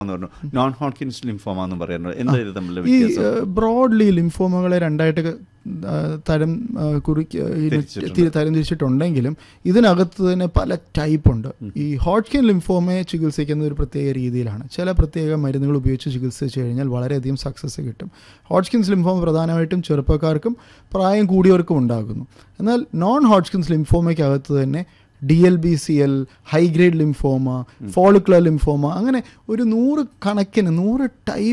എന്ന് പറഞ്ഞു non Hodgkin's lymphoma എന്ന് പറയുന്നത് എന്താ ഇത് തമ്മിലുള്ള ഈ വ്യത്യാസം ബ്രോഡ്ലി ലിംഫോമകളെ രണ്ടായിട്ട് ആ, തരം ആ, കുറിക്ക് ഇതിനെ തിരിച്ചിട്ടുണ്ട്. തി- തരം തിരിച്ചിട്ടുണ്ടെങ്കിലും ഇതിനകത്ത് തന്നെ പല ടൈപ്പ് ഉണ്ട് ഈ ഹോട്ട്കിൻ ലിംഫോമയെ ചികിത്സിക്കുന്ന ഒരു പ്രത്യേക രീതിയിലാണ് ചില പ്രത്യേക മരുന്നുകൾ ഉപയോഗിച്ച് ചികിത്സിച്ച് കഴിഞ്ഞാൽ വളരെയധികം സക്സസ് കിട്ടും ഹോട്ട്കിൻസ് ലിംഫോമ പ്രധാനമായിട്ടും ചെറുപ്പക്കാർക്കും പ്രായം കൂടിയവർക്കും ഉണ്ടാകുന്നു എന്നാൽ നോൺ ഹോട്ട്കിൻസ് ലിംഫോമയ്ക്കകത്ത് തന്നെ D L B C L high grade lymphoma follicular lymphoma അങ്ങനെ ഒരു നൂറ് കണക്കിന് നൂറ് ടൈപ്പ്